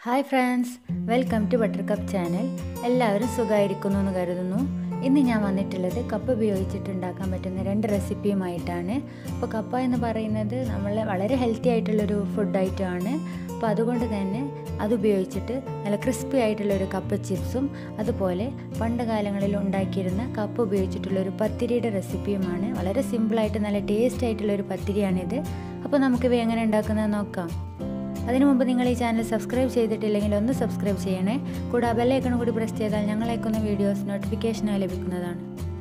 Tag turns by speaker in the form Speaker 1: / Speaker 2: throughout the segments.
Speaker 1: hi friends welcome to butter cup channel എല്ലാവരും സുഖമായിരിക്കുന്നു എന്ന് കരുതുന്നു ഇന്ന് ഞാൻ വന്നിട്ടുള്ളത് കപ്പ ഉപയോഗിച്ചിട്ട് ഉണ്ടാക്കാൻ പറ്റുന്ന രണ്ട് റെസിപ്പിയുമായിട്ടാണ് അപ്പോൾ കപ്പ എന്ന് പറയുന്നത് നമ്മൾ വളരെ ഹെൽത്തി ആയിട്ടുള്ളൊരു ഫുഡ് ഐറ്റമാണ് അപ്പോൾ അതുകൊണ്ട് തന്നെ അത് ഉപയോഗിച്ചിട്ട് നല്ല ക്രിസ്പി ആയിട്ടുള്ളൊരു കപ്പ ചിപ്സും അതുപോലെ പണ്ട് കാലങ്ങളിൽ ഉണ്ടാക്കിയിരുന്ന കപ്പ ഉപയോഗിച്ചിട്ടുള്ളൊരു പത്തിരിയുടെ റെസിപ്പിയുമാണ് വളരെ സിമ്പിളായിട്ട് നല്ല ടേസ്റ്റ് ആയിട്ടുള്ളൊരു പത്തിരിയാണിത് അപ്പോൾ നമുക്കിവ എങ്ങനെ ഉണ്ടാക്കുന്നത് നോക്കാം അതിനു മുമ്പ് നിങ്ങൾ ഈ ചാനൽ സബ്സ്ക്രൈബ് ചെയ്തിട്ടില്ലെങ്കിൽ ഒന്ന് സബ്സ്ക്രൈബ് ചെയ്യണേ കൂടെ ആ ബെല്ലൈക്കൺ കൂടി പ്രസ് ചെയ്താൽ ഞങ്ങൾ അയക്കുന്ന വീഡിയോസ് നോട്ടിഫിക്കേഷനായി ലഭിക്കുന്നതാണ്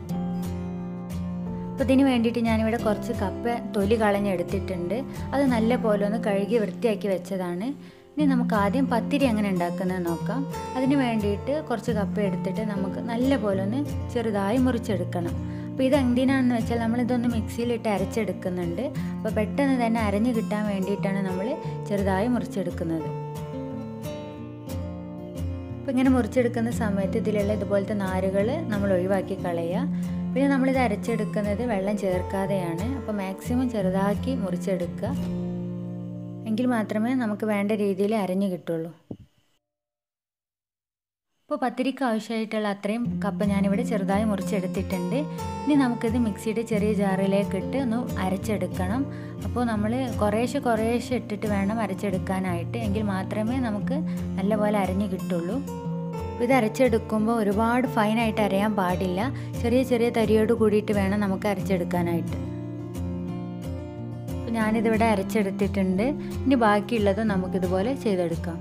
Speaker 1: അപ്പോൾ ഇതിന് വേണ്ടിയിട്ട് ഞാനിവിടെ കുറച്ച് കപ്പ തൊലി കളഞ്ഞെടുത്തിട്ടുണ്ട് അത് നല്ല പോലെ ഒന്ന് കഴുകി വൃത്തിയാക്കി വെച്ചതാണ് ഇനി നമുക്ക് ആദ്യം പത്തിരി എങ്ങനെ ഉണ്ടാക്കുന്നത് നോക്കാം അതിന് വേണ്ടിയിട്ട് കുറച്ച് കപ്പ എടുത്തിട്ട് നമുക്ക് നല്ല പോലെ ഒന്ന് ചെറുതായി മുറിച്ചെടുക്കണം അപ്പോൾ ഇത് എന്തിനാണെന്ന് വെച്ചാൽ നമ്മളിതൊന്ന് മിക്സിയിലിട്ട് അരച്ചെടുക്കുന്നുണ്ട് അപ്പോൾ പെട്ടെന്ന് തന്നെ അരഞ്ഞു കിട്ടാൻ വേണ്ടിയിട്ടാണ് നമ്മൾ ചെറുതായി മുറിച്ചെടുക്കുന്നത് അപ്പോൾ ഇങ്ങനെ മുറിച്ചെടുക്കുന്ന സമയത്ത് ഇതിലുള്ള ഇതുപോലത്തെ നാരുകൾ നമ്മൾ ഒഴിവാക്കി കളയുക പിന്നെ നമ്മളിത് അരച്ചെടുക്കുന്നത് വെള്ളം ചേർക്കാതെയാണ് അപ്പോൾ മാക്സിമം ചെറുതാക്കി മുറിച്ചെടുക്കുക എങ്കിൽ മാത്രമേ നമുക്ക് വേണ്ട രീതിയിൽ അരഞ്ഞു കിട്ടുള്ളൂ ഇപ്പോൾ പത്തിരിക്ക് ആവശ്യമായിട്ടുള്ള അത്രയും കപ്പ ഞാനിവിടെ ചെറുതായി മുറിച്ചെടുത്തിട്ടുണ്ട് ഇനി നമുക്കിത് മിക്സിയുടെ ചെറിയ ജാറിലേക്ക് ഇട്ട് ഒന്ന് അരച്ചെടുക്കണം അപ്പോൾ നമ്മൾ കുറേശ്ശെ കുറേശ്ശെ ഇട്ടിട്ട് വേണം അരച്ചെടുക്കാനായിട്ട് എങ്കിൽ മാത്രമേ നമുക്ക് നല്ലപോലെ അരഞ്ഞു കിട്ടുള്ളൂ ഇത് അരച്ചെടുക്കുമ്പോൾ ഒരുപാട് ഫൈനായിട്ട് അരയാൻ പാടില്ല ചെറിയ ചെറിയ തരിയോട് കൂടിയിട്ട് വേണം നമുക്ക് അരച്ചെടുക്കാനായിട്ട് അപ്പോൾ ഞാനിതിവിടെ അരച്ചെടുത്തിട്ടുണ്ട് ഇനി ബാക്കിയുള്ളത് നമുക്കിതുപോലെ ചെയ്തെടുക്കാം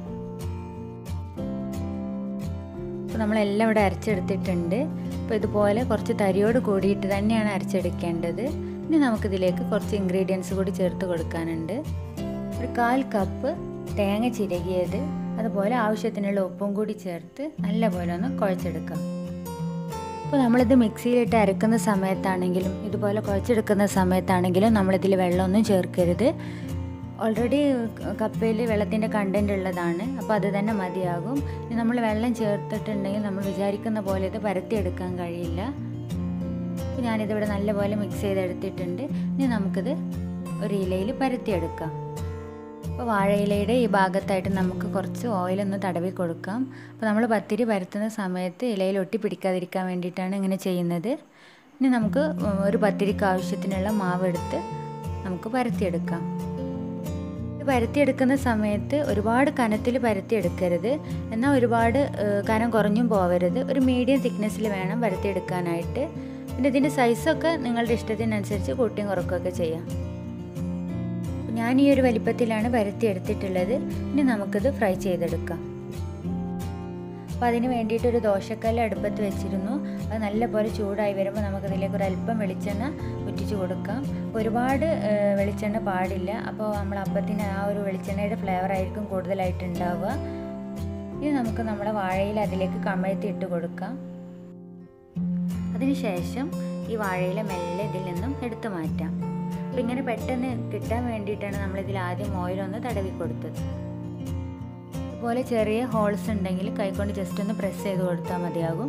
Speaker 1: അപ്പോൾ നമ്മളെല്ലാം ഇവിടെ അരച്ചെടുത്തിട്ടുണ്ട് അപ്പോൾ ഇതുപോലെ കുറച്ച് തരിയോട് കൂടിയിട്ട് തന്നെയാണ് അരച്ചെടുക്കേണ്ടത് ഇനി നമുക്കിതിലേക്ക് കുറച്ച് ഇൻഗ്രീഡിയൻസ് കൂടി ചേർത്ത് കൊടുക്കാനുണ്ട് ഒരു കാൽ കപ്പ് തേങ്ങ ചിരകിയത് അതുപോലെ ആവശ്യത്തിനുള്ള ഉപ്പും കൂടി ചേർത്ത് നല്ലപോലെ ഒന്ന് കുഴച്ചെടുക്കാം അപ്പോൾ നമ്മളിത് മിക്സിയിലിട്ട് അരക്കുന്ന സമയത്താണെങ്കിലും ഇതുപോലെ കുഴച്ചെടുക്കുന്ന സമയത്താണെങ്കിലും നമ്മളിതിൽ വെള്ളമൊന്നും ചേർക്കരുത് ഓൾറെഡി കപ്പയിൽ വെള്ളത്തിൻ്റെ കണ്ടൻറ് ഉള്ളതാണ് അപ്പോൾ അത് തന്നെ മതിയാകും ഇനി നമ്മൾ വെള്ളം ചേർത്തിട്ടുണ്ടെങ്കിൽ നമ്മൾ വിചാരിക്കുന്ന പോലെ ഇത് പരത്തിയെടുക്കാൻ കഴിയില്ല അപ്പോൾ ഞാനിതിവിടെ നല്ലപോലെ മിക്സ് ചെയ്തെടുത്തിട്ടുണ്ട് ഇനി നമുക്കിത് ഒരു ഇലയിൽ പരത്തിയെടുക്കാം അപ്പോൾ വാഴയിലയുടെ ഈ ഭാഗത്തായിട്ട് നമുക്ക് കുറച്ച് ഓയിലൊന്ന് തടവി കൊടുക്കാം അപ്പോൾ നമ്മൾ പത്തിരി പരത്തുന്ന സമയത്ത് ഇലയിൽ ഒട്ടി പിടിക്കാതിരിക്കാൻ വേണ്ടിയിട്ടാണ് ഇങ്ങനെ ചെയ്യുന്നത് ഇനി നമുക്ക് ഒരു പത്തിരിക്ക് ആവശ്യത്തിനുള്ള മാവ് എടുത്ത് നമുക്ക് പരത്തിയെടുക്കാം ഇത് പരത്തിയെടുക്കുന്ന സമയത്ത് ഒരുപാട് കനത്തിൽ പരത്തിയെടുക്കരുത് എന്നാൽ ഒരുപാട് കനം കുറഞ്ഞും പോവരുത് ഒരു മീഡിയം തിക്നെസ്സിൽ വേണം പരത്തിയെടുക്കാനായിട്ട് പിന്നെ ഇതിൻ്റെ സൈസൊക്കെ നിങ്ങളുടെ ഇഷ്ടത്തിനനുസരിച്ച് കൂട്ടിയും കുറക്കുകയൊക്കെ ചെയ്യാം ഞാൻ ഈ ഒരു വലിപ്പത്തിലാണ് പരത്തിയെടുത്തിട്ടുള്ളത് ഇനി നമുക്കിത് ഫ്രൈ ചെയ്തെടുക്കാം അപ്പോൾ അതിന് വേണ്ടിയിട്ട് ഒരു ദോശക്കല്ല് അടുപ്പത്ത് വെച്ചിരുന്നു അത് നല്ലപോലെ ചൂടായി വരുമ്പോൾ നമുക്കതിലേക്ക് ഒരു അല്പം വെളിച്ചെണ്ണ ഉറ്റിച്ച് കൊടുക്കാം ഒരുപാട് വെളിച്ചെണ്ണ പാടില്ല അപ്പോൾ നമ്മൾ അപ്പത്തിന് ആ ഒരു വെളിച്ചെണ്ണയുടെ ഫ്ലേവർ ആയിരിക്കും കൂടുതലായിട്ട് ഉണ്ടാവുക ഇനി നമുക്ക് നമ്മുടെ വാഴയിൽ അതിലേക്ക് കമഴ്ത്തി ഇട്ട് കൊടുക്കാം അതിനുശേഷം ഈ വാഴയില മെല്ലെ ഇതിൽ നിന്നും എടുത്തു മാറ്റാം അപ്പോൾ ഇങ്ങനെ പെട്ടെന്ന് കിട്ടാൻ വേണ്ടിയിട്ടാണ് നമ്മളിതിൽ ആദ്യം ഓയിലൊന്ന് തടവി കൊടുത്തത് ഇതുപോലെ ചെറിയ ഹോൾസ് ഉണ്ടെങ്കിൽ കൈകൊണ്ട് ജസ്റ്റ് ഒന്ന് പ്രസ് ചെയ്ത് കൊടുത്താൽ മതിയാകും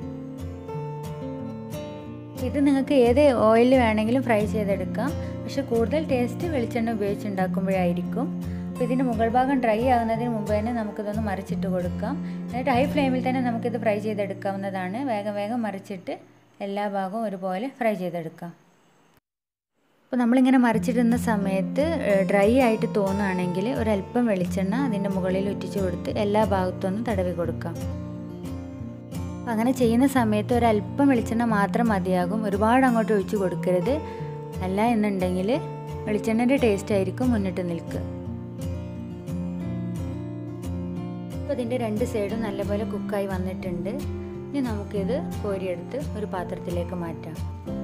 Speaker 1: ഇത് നിങ്ങൾക്ക് ഏത് ഓയിലിൽ വേണമെങ്കിലും ഫ്രൈ ചെയ്തെടുക്കാം പക്ഷെ കൂടുതൽ ടേസ്റ്റ് വെളിച്ചെണ്ണ ഉപയോഗിച്ചുണ്ടാക്കുമ്പോഴായിരിക്കും അപ്പോൾ ഇതിൻ്റെ മുകൾ ഭാഗം ഡ്രൈ ആകുന്നതിന് മുമ്പ് തന്നെ നമുക്കിതൊന്ന് മറിച്ചിട്ട് കൊടുക്കാം എന്നിട്ട് ഹൈ ഫ്ലെയിമിൽ തന്നെ നമുക്കിത് ഫ്രൈ ചെയ്തെടുക്കാവുന്നതാണ് വേഗം വേഗം മറിച്ചിട്ട് എല്ലാ ഭാഗവും ഒരുപോലെ ഫ്രൈ ചെയ്തെടുക്കാം അപ്പോൾ നമ്മളിങ്ങനെ മറിച്ചിടുന്ന സമയത്ത് ഡ്രൈ ആയിട്ട് തോന്നുകയാണെങ്കിൽ ഒരല്പം വെളിച്ചെണ്ണ അതിൻ്റെ മുകളിൽ ഉറ്റിച്ച് കൊടുത്ത് എല്ലാ ഭാഗത്തും ഒന്ന് തടവി കൊടുക്കാം അങ്ങനെ ചെയ്യുന്ന സമയത്ത് ഒരല്പം വെളിച്ചെണ്ണ മാത്രം മതിയാകും ഒരുപാട് അങ്ങോട്ട് ഒഴിച്ച് കൊടുക്കരുത് അല്ല എന്നുണ്ടെങ്കിൽ വെളിച്ചെണ്ണൻ്റെ ടേസ്റ്റ് ആയിരിക്കും മുന്നിട്ട് നിൽക്കുക അപ്പോൾ ഇതിൻ്റെ രണ്ട് സൈഡും നല്ലപോലെ കുക്കായി വന്നിട്ടുണ്ട് ഇനി നമുക്കിത് കോരിയെടുത്ത് ഒരു പാത്രത്തിലേക്ക് മാറ്റാം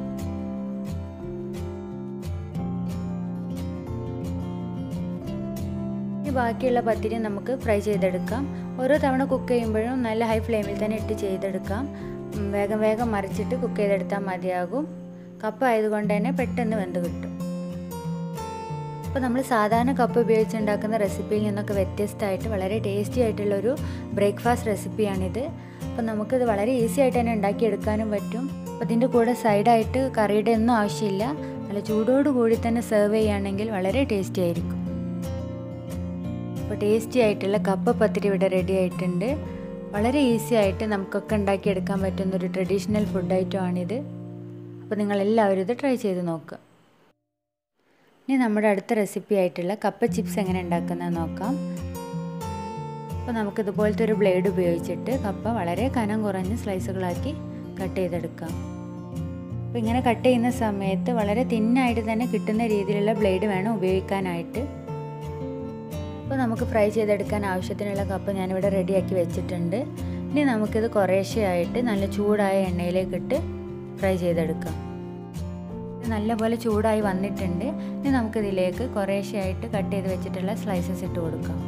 Speaker 1: ഇനി ബാക്കിയുള്ള പത്തിരി നമുക്ക് ഫ്രൈ ചെയ്തെടുക്കാം ഓരോ തവണ കുക്ക് ചെയ്യുമ്പോഴും നല്ല ഹൈ ഫ്ലെയിമിൽ തന്നെ ഇട്ട് ചെയ്തെടുക്കാം വേഗം വേഗം മറിച്ചിട്ട് കുക്ക് ചെയ്തെടുത്താൽ മതിയാകും കപ്പ ആയതുകൊണ്ട് തന്നെ പെട്ടെന്ന് വെന്ത് കിട്ടും അപ്പോൾ നമ്മൾ സാധാരണ കപ്പ ഉപയോഗിച്ചുണ്ടാക്കുന്ന റെസിപ്പിയിൽ നിന്നൊക്കെ വ്യത്യസ്തമായിട്ട് വളരെ ടേസ്റ്റി ആയിട്ടുള്ളൊരു ബ്രേക്ക്ഫാസ്റ്റ് റെസിപ്പിയാണിത് അപ്പോൾ നമുക്കിത് വളരെ ഈസി ആയിട്ട് തന്നെ ഉണ്ടാക്കിയെടുക്കാനും പറ്റും അപ്പോൾ ഇതിൻ്റെ കൂടെ സൈഡായിട്ട് കറിയുടെ ഒന്നും ആവശ്യമില്ല നല്ല ചൂടോട് കൂടി തന്നെ സെർവ് ചെയ്യുകയാണെങ്കിൽ വളരെ ടേസ്റ്റി ആയിരിക്കും അപ്പോൾ ടേസ്റ്റി ആയിട്ടുള്ള കപ്പ പത്തിരി ഇവിടെ റെഡി ആയിട്ടുണ്ട് വളരെ ഈസി ആയിട്ട് നമുക്കൊക്കെ ഉണ്ടാക്കിയെടുക്കാൻ പറ്റുന്ന ഒരു ട്രഡീഷണൽ ഫുഡ് ഐറ്റമാണിത് അപ്പോൾ നിങ്ങളെല്ലാവരും ഇത് ട്രൈ ചെയ്ത് നോക്കുക ഇനി നമ്മുടെ അടുത്ത റെസിപ്പി ആയിട്ടുള്ള കപ്പ ചിപ്സ് എങ്ങനെ ഉണ്ടാക്കുന്നത് നോക്കാം അപ്പോൾ നമുക്കിതുപോലത്തെ ഒരു ബ്ലേഡ് ഉപയോഗിച്ചിട്ട് കപ്പ വളരെ കനം കുറഞ്ഞ് സ്ലൈസുകളാക്കി കട്ട് ചെയ്തെടുക്കാം അപ്പോൾ ഇങ്ങനെ കട്ട് ചെയ്യുന്ന സമയത്ത് വളരെ തിന്നായിട്ട് തന്നെ കിട്ടുന്ന രീതിയിലുള്ള ബ്ലേഡ് വേണം ഉപയോഗിക്കാനായിട്ട് അപ്പോൾ നമുക്ക് ഫ്രൈ ചെയ്തെടുക്കാൻ ആവശ്യത്തിനുള്ള കപ്പ ഞാനിവിടെ റെഡിയാക്കി വെച്ചിട്ടുണ്ട് ഇനി നമുക്കിത് കുറേശ്ശെയായിട്ട് നല്ല ചൂടായ എണ്ണയിലേക്കിട്ട് ഫ്രൈ ചെയ്തെടുക്കാം നല്ലപോലെ ചൂടായി വന്നിട്ടുണ്ട് ഇനി നമുക്കിതിലേക്ക് കുറേശ്ശെയായിട്ട് കട്ട് ചെയ്ത് വെച്ചിട്ടുള്ള സ്ലൈസസ് ഇട്ട് കൊടുക്കാം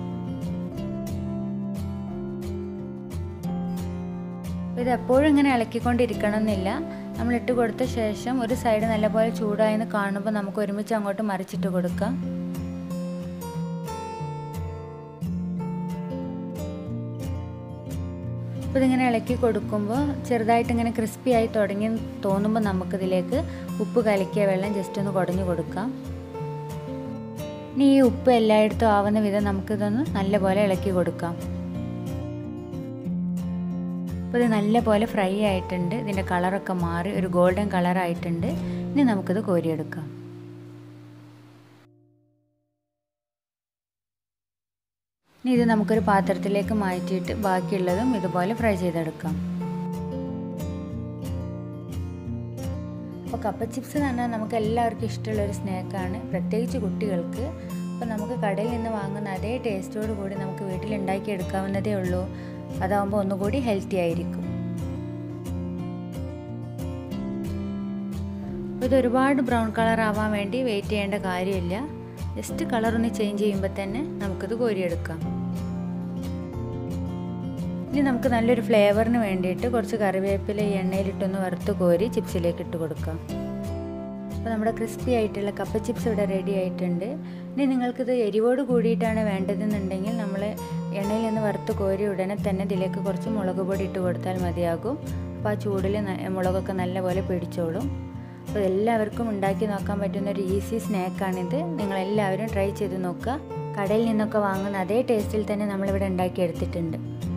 Speaker 1: ഇത് എപ്പോഴും ഇങ്ങനെ ഇളക്കിക്കൊണ്ടിരിക്കണം എന്നില്ല നമ്മൾ ഇട്ട് കൊടുത്ത ശേഷം ഒരു സൈഡ് നല്ലപോലെ ചൂടായെന്ന് കാണുമ്പോൾ നമുക്ക് ഒരുമിച്ച് അങ്ങോട്ട് മറിച്ചിട്ട് കൊടുക്കാം അപ്പോൾ ഇതിങ്ങനെ ഇളക്കി കൊടുക്കുമ്പോൾ ചെറുതായിട്ട് ഇങ്ങനെ ക്രിസ്പി ആയി തുടങ്ങി തോന്നുമ്പോൾ നമുക്കിതിലേക്ക് ഉപ്പ് കലക്കിയ വെള്ളം ജസ്റ്റ് ഒന്ന് കുടഞ്ഞു കൊടുക്കാം ഇനി ഈ ഉപ്പ് എല്ലായിടത്തും ആവുന്ന വിധം നമുക്കിതൊന്ന് നല്ലപോലെ ഇളക്കി കൊടുക്കാം അപ്പോൾ ഇത് നല്ലപോലെ ഫ്രൈ ആയിട്ടുണ്ട് ഇതിൻ്റെ കളറൊക്കെ മാറി ഒരു ഗോൾഡൻ കളറായിട്ടുണ്ട് ഇനി നമുക്കിത് കോരിയെടുക്കാം ഇനി ഇത് നമുക്കൊരു പാത്രത്തിലേക്ക് മാറ്റിയിട്ട് ബാക്കിയുള്ളതും ഇതുപോലെ ഫ്രൈ ചെയ്തെടുക്കാം അപ്പോൾ കപ്പ ചിപ്സ് എന്ന് പറഞ്ഞാൽ നമുക്ക് എല്ലാവർക്കും ഇഷ്ടമുള്ള ഒരു സ്നാക്കാണ് പ്രത്യേകിച്ച് കുട്ടികൾക്ക് അപ്പോൾ നമുക്ക് കടയിൽ നിന്ന് വാങ്ങുന്ന അതേ ടേസ്റ്റോട് കൂടി നമുക്ക് വീട്ടിൽ ഉണ്ടാക്കി എടുക്കാവുന്നതേ ഉള്ളൂ അതാവുമ്പോൾ ഒന്നുകൂടി ഹെൽത്തി ആയിരിക്കും ഇത് ഒരുപാട് ബ്രൗൺ കളർ ആവാൻ വേണ്ടി വെയിറ്റ് ചെയ്യേണ്ട കാര്യമില്ല ജസ്റ്റ് കളർ ഒന്ന് ചേഞ്ച് ചെയ്യുമ്പോൾ തന്നെ നമുക്കിത് കോരിയെടുക്കാം ഇനി നമുക്ക് നല്ലൊരു ഫ്ലേവറിന് വേണ്ടിയിട്ട് കുറച്ച് കറിവേപ്പില ഈ എണ്ണയിലിട്ടൊന്ന് വറുത്ത് കോരി ചിപ്സിലേക്ക് ഇട്ട് കൊടുക്കാം അപ്പോൾ നമ്മുടെ ക്രിസ്പി ആയിട്ടുള്ള കപ്പ ചിപ്സ് ഇവിടെ റെഡി ആയിട്ടുണ്ട് ഇനി നിങ്ങൾക്കിത് എരിവോട് കൂടിയിട്ടാണ് വേണ്ടതെന്നുണ്ടെങ്കിൽ നമ്മൾ എണ്ണയിൽ നിന്ന് വറുത്ത് കോരി ഉടനെ തന്നെ ഇതിലേക്ക് കുറച്ച് മുളക് പൊടി ഇട്ട് കൊടുത്താൽ മതിയാകും അപ്പോൾ ആ ചൂടിൽ മുളകൊക്കെ നല്ലപോലെ പിടിച്ചോളും അപ്പോൾ എല്ലാവർക്കും ഉണ്ടാക്കി നോക്കാൻ പറ്റുന്ന ഒരു ഈസി സ്നാക്കാണിത് നിങ്ങളെല്ലാവരും ട്രൈ ചെയ്ത് നോക്കുക കടയിൽ നിന്നൊക്കെ വാങ്ങുന്ന അതേ ടേസ്റ്റിൽ തന്നെ നമ്മളിവിടെ ഉണ്ടാക്കിയെടുത്തിട്ടുണ്ട്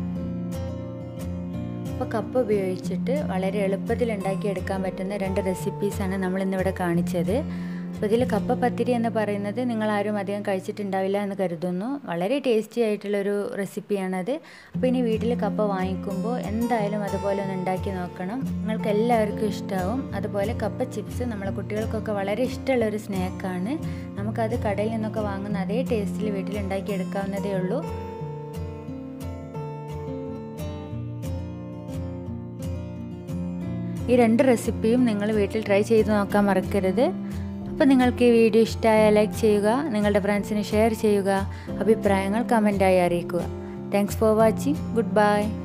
Speaker 1: അപ്പോൾ കപ്പ് ഉപയോഗിച്ചിട്ട് വളരെ എളുപ്പത്തിൽ ഉണ്ടാക്കിയെടുക്കാൻ പറ്റുന്ന രണ്ട് റെസിപ്പീസാണ് നമ്മൾ ഇന്നിവിടെ കാണിച്ചത് അപ്പോൾ ഇതിൽ കപ്പ പത്തിരി എന്ന് പറയുന്നത് നിങ്ങൾ ആരും അധികം കഴിച്ചിട്ടുണ്ടാവില്ല എന്ന് കരുതുന്നു വളരെ ടേസ്റ്റി ആയിട്ടുള്ളൊരു റെസിപ്പിയാണത് അപ്പോൾ ഇനി വീട്ടിൽ കപ്പ വാങ്ങിക്കുമ്പോൾ എന്തായാലും അതുപോലെ ഒന്ന് ഉണ്ടാക്കി നോക്കണം നിങ്ങൾക്ക് എല്ലാവർക്കും ഇഷ്ടമാവും അതുപോലെ കപ്പ ചിപ്സ് നമ്മളെ കുട്ടികൾക്കൊക്കെ വളരെ ഇഷ്ടമുള്ള ഒരു സ്നാക്കാണ് നമുക്കത് കടയിൽ നിന്നൊക്കെ വാങ്ങുന്ന അതേ ടേസ്റ്റിൽ വീട്ടിൽ ഉണ്ടാക്കി എടുക്കാവുന്നതേ ഉള്ളൂ ഈ രണ്ട് റെസിപ്പിയും നിങ്ങൾ വീട്ടിൽ ട്രൈ ചെയ്ത് നോക്കാൻ മറക്കരുത് അപ്പോൾ നിങ്ങൾക്ക് ഈ വീഡിയോ ഇഷ്ടമായാൽ ലൈക്ക് ചെയ്യുക നിങ്ങളുടെ ഫ്രണ്ട്സിന് ഷെയർ ചെയ്യുക അഭിപ്രായങ്ങൾ കമൻറ്റായി അറിയിക്കുക thanks for watching good by